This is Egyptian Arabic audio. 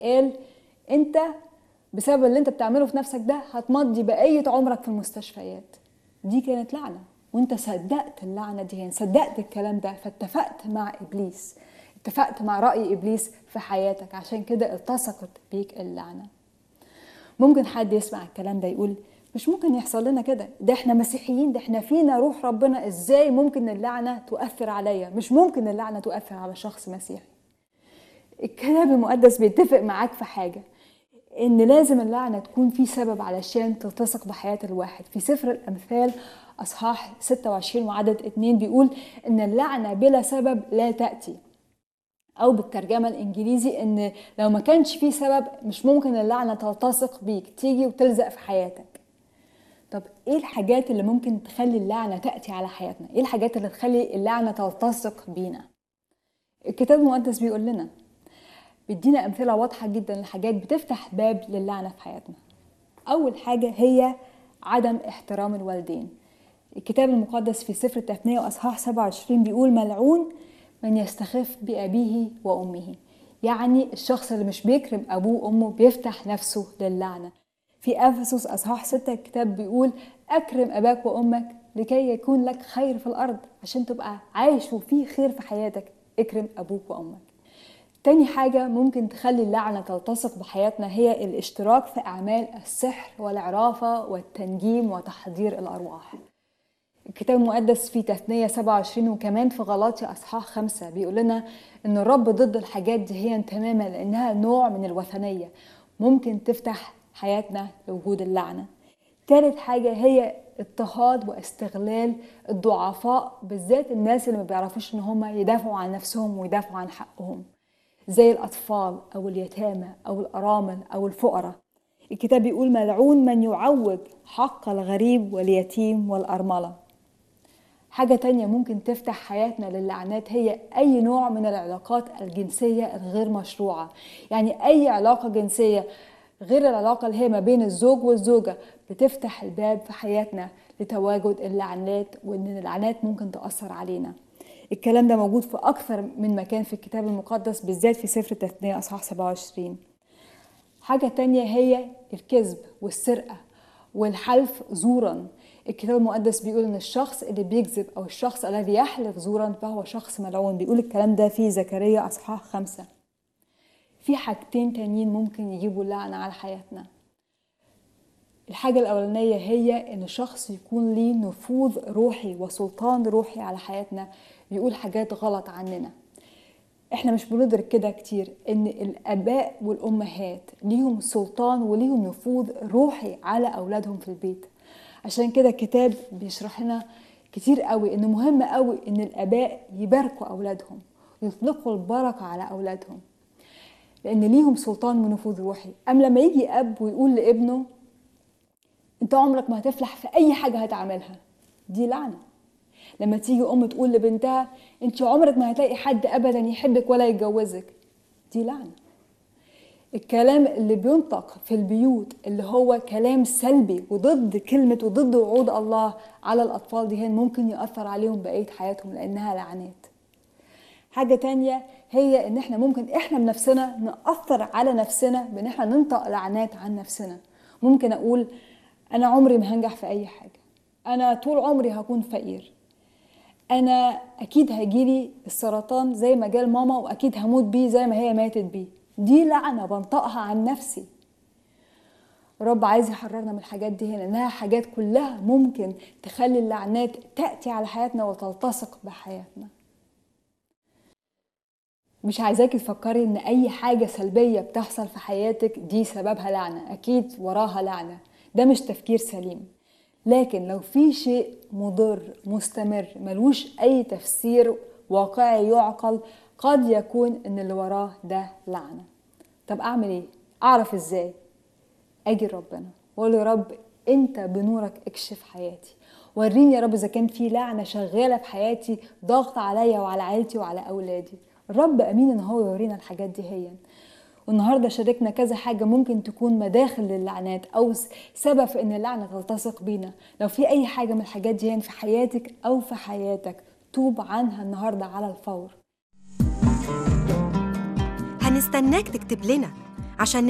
قال انت بسبب اللي انت بتعمله في نفسك ده هتمضي بقية عمرك في المستشفيات دي كانت لعنة وانت صدقت اللعنة دي يعني صدقت الكلام ده فاتفقت مع ابليس اتفقت مع رأي ابليس في حياتك عشان كده التصقت بيك اللعنة ممكن حد يسمع الكلام ده يقول مش ممكن يحصل لنا كده ده احنا مسيحيين ده احنا فينا روح ربنا ازاي ممكن اللعنة تؤثر عليا مش ممكن اللعنة تؤثر على شخص مسيحي الكتاب المقدس بيتفق معاك في حاجة ان لازم اللعنة تكون في سبب علشان تلتصق بحياة الواحد في سفر الامثال اصحاح 26 وعدد 2 بيقول ان اللعنة بلا سبب لا تأتي او بالترجمة الانجليزي ان لو ما كانش في سبب مش ممكن اللعنة تلتصق بيك تيجي وتلزق في حياتك طب ايه الحاجات اللي ممكن تخلي اللعنة تأتي على حياتنا ايه الحاجات اللي تخلي اللعنة تلتصق بينا الكتاب المقدس بيقول لنا بيدينا امثله واضحه جدا لحاجات بتفتح باب للعنه في حياتنا اول حاجه هي عدم احترام الوالدين الكتاب المقدس في سفر التثنيه واصحاح 27 بيقول ملعون من يستخف بابيه وامه يعني الشخص اللي مش بيكرم ابوه وامه بيفتح نفسه للعنه في افسس اصحاح 6 الكتاب بيقول اكرم اباك وامك لكي يكون لك خير في الارض عشان تبقى عايش وفي خير في حياتك اكرم ابوك وامك تاني حاجة ممكن تخلي اللعنة تلتصق بحياتنا هي الاشتراك في أعمال السحر والعرافة والتنجيم وتحضير الأرواح الكتاب المقدس في تثنية 27 وكمان في غلاطي أصحاح خمسة بيقول لنا إن الرب ضد الحاجات دي هي تماما لأنها نوع من الوثنية ممكن تفتح حياتنا لوجود اللعنة تالت حاجة هي اضطهاد واستغلال الضعفاء بالذات الناس اللي ما بيعرفوش ان هم يدافعوا عن نفسهم ويدافعوا عن حقهم زي الأطفال أو اليتامى أو الأرامل أو الفقراء الكتاب بيقول ملعون من يعوج حق الغريب واليتيم والأرملة حاجة تانية ممكن تفتح حياتنا للعنات هي أي نوع من العلاقات الجنسية الغير مشروعة يعني أي علاقة جنسية غير العلاقة اللي هي ما بين الزوج والزوجة بتفتح الباب في حياتنا لتواجد اللعنات وإن اللعنات ممكن تأثر علينا الكلام ده موجود في أكثر من مكان في الكتاب المقدس بالذات في سفر التثنية أصحاح 27 حاجة تانية هي الكذب والسرقة والحلف زورا الكتاب المقدس بيقول ان الشخص اللي بيكذب او الشخص الذي يحلف زورا فهو شخص ملعون بيقول الكلام ده في زكريا اصحاح خمسة في حاجتين تانيين ممكن يجيبوا اللعنة على حياتنا الحاجة الأولانية هي إن الشخص يكون ليه نفوذ روحي وسلطان روحي على حياتنا بيقول حاجات غلط عننا احنا مش بندرك كده كتير ان الاباء والامهات ليهم سلطان وليهم نفوذ روحي على اولادهم في البيت عشان كده الكتاب بيشرح لنا كتير قوي انه مهم قوي ان الاباء يباركوا اولادهم يطلقوا البركه على اولادهم لان ليهم سلطان ونفوذ روحي ام لما يجي اب ويقول لابنه انت عمرك ما هتفلح في اي حاجه هتعملها دي لعنه لما تيجي ام تقول لبنتها انت عمرك ما هتلاقي حد ابدا يحبك ولا يتجوزك دي لعنه الكلام اللي بينطق في البيوت اللي هو كلام سلبي وضد كلمة وضد وعود الله على الأطفال دي ممكن يأثر عليهم بقية حياتهم لأنها لعنات حاجة تانية هي إن إحنا ممكن إحنا بنفسنا نأثر على نفسنا بإن إحنا ننطق لعنات عن نفسنا ممكن أقول أنا عمري ما هنجح في أي حاجة أنا طول عمري هكون فقير انا اكيد هيجيلي السرطان زي ما جال ماما واكيد هموت بيه زي ما هي ماتت بيه دي لعنه بنطقها عن نفسي رب عايز يحررنا من الحاجات دي لانها حاجات كلها ممكن تخلي اللعنات تاتي على حياتنا وتلتصق بحياتنا مش عايزاكي تفكري ان اي حاجه سلبيه بتحصل في حياتك دي سببها لعنه اكيد وراها لعنه ده مش تفكير سليم لكن لو في شيء مضر مستمر ملوش اي تفسير واقعي يعقل قد يكون ان اللي وراه ده لعنه طب اعمل ايه اعرف ازاي اجي ربنا واقول يا رب انت بنورك اكشف حياتي وريني يا رب اذا كان في لعنه شغاله في حياتي ضغط عليا وعلى عيلتي وعلى اولادي الرب امين ان هو يورينا الحاجات دي هي والنهارده شاركنا كذا حاجه ممكن تكون مداخل للعنات او سبب في ان اللعنه تلتصق بينا لو في اي حاجه من الحاجات دي يعني في حياتك او في حياتك توب عنها النهارده على الفور هنستناك تكتب لنا عشان